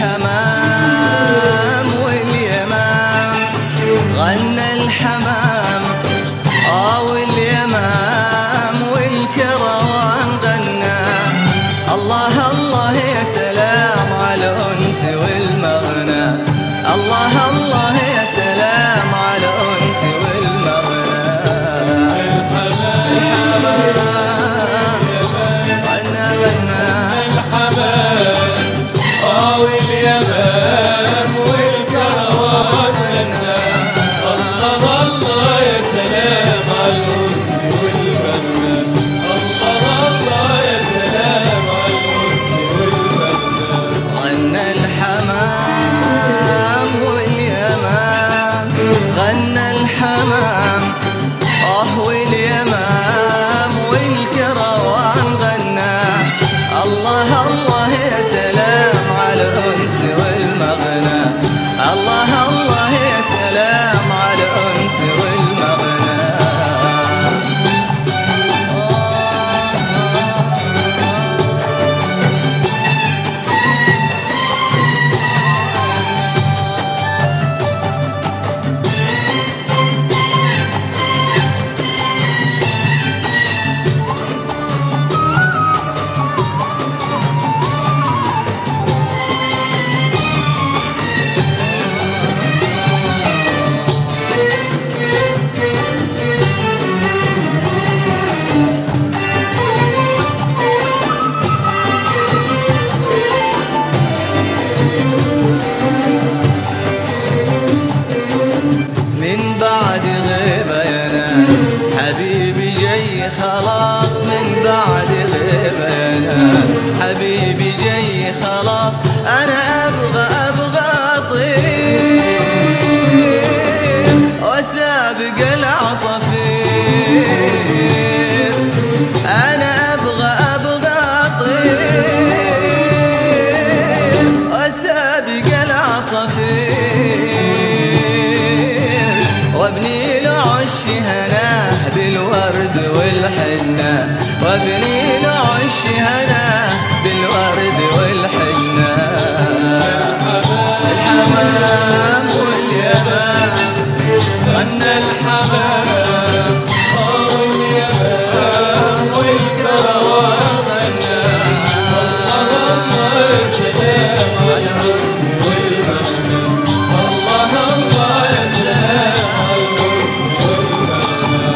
الحمام واليمام غنى الحمام آه واليمام والكروان غنى الله الله يا سلام على الأنس والمغنى الله الله يا سلام على الأنس والمغنى الحمام غنى غنى الحمام آه واليمام والكروان غنى الله الله يا سلام على الأنس والمغنى الله الله يا سلام على الأنس والمغنى غنى الحمام واليمام غنى الحمام آه واليمام والكروان غنى الله الله يا سلام على الأنس والمغنى الله الله يا سلام على الأنس والمغنى من بعد غيبة يا ناس حبيبي جاي خلاص من بعد غيبة يا ناس حبيبي جاي خلاص أنا أبغى أبغى أطير وأسابق العصافير أنا أبغى أبغى أطير وأسابق العصافير وابني له عش هناه بالورد والحنة وابني له عش هناه بالورد والحنة الحمام واليمام غنى الحمام آه واليمام والكروان غنى الله الله يا سلام على الأنس والمغنى الله الله يا سلام على الأنس والمغنى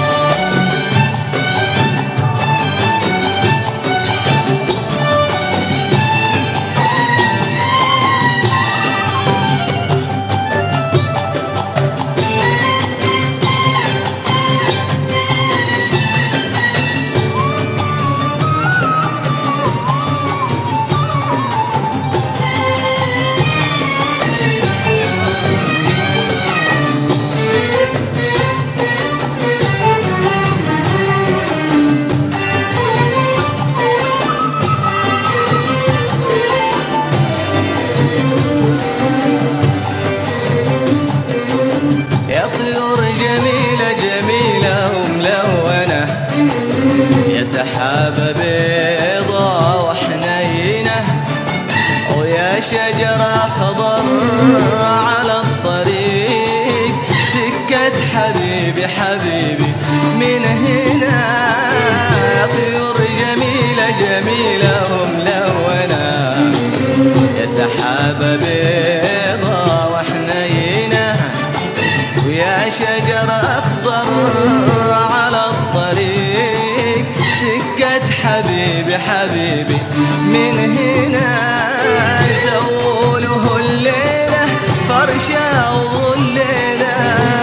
يا طيور جميلة جميلة وملونة يا سحابة بيضة وحنينة ويا شجرة خضر على الطريق سكة حبيبي حبيبي من هنا يا طيور جميلة جميلة وملونة يا سحابة بيضة وحنينة ويا شجر أخضر على الطريق سكة حبيبي حبيبي من هنا سووا له الليلة فرشة وظليلة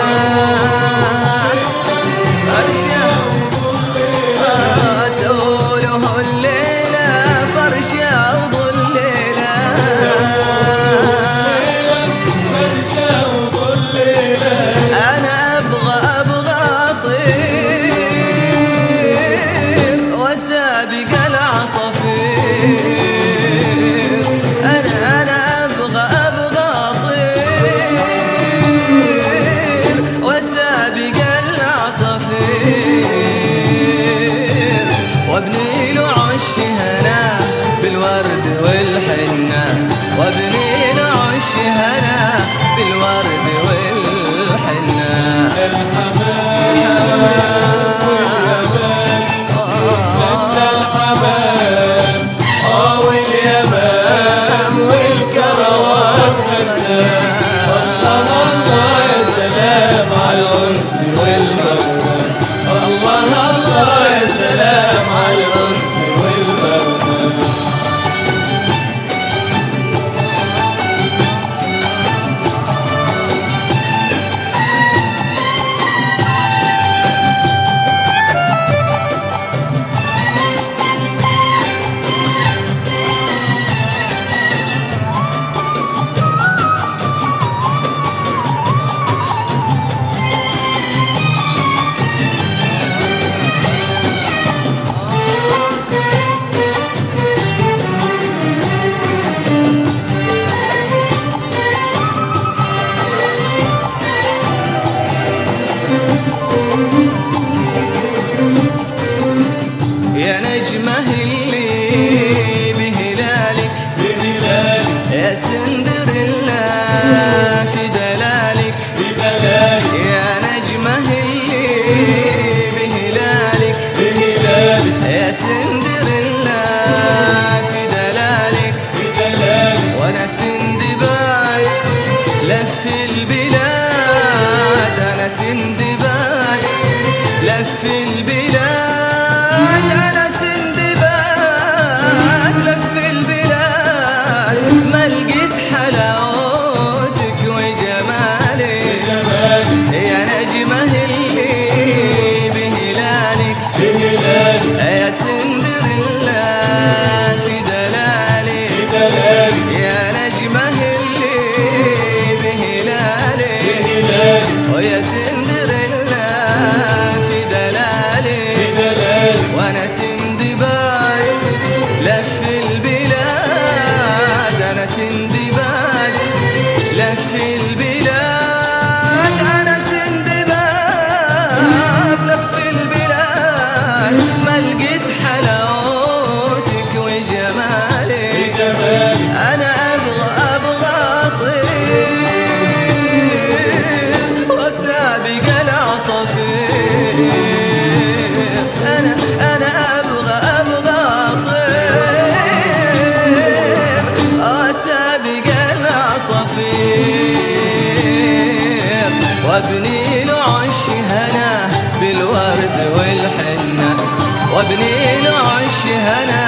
فرشة آه، سووا له الليلة فرشة وظليلة فرشة وظليلة أنا أبغى أبغى أطير وأسابق العصافير سندريلا في دلالك بدلالك يا نجمة اللي بهلالك بهلالك يا سندريلا في دلالك بدلالك وانا سندباد لف البلاد انا سندباد لف البلاد انا سندباد لف البلاد ما لقيت حلاوتك وجمالك جمالك يا نجمة اللي بهلالك بهلالك يا سندريلا في دلالك بدلالك يا نجمة اللي بهلالك بهلالك ويا سندريلا في دلالك بدلالك وانا سندباد لف البلاد انا سندباد لف البلاد انا سندباد لف البلاد ما لقيت حلاوتك وجمالك بجمالك انا ابغى ابغى اطير واسابق العصافير انا انا ابغى ابغى اطير واسابق العصافير وابني له عش هنا بالورد والحنه وابني له عش هنا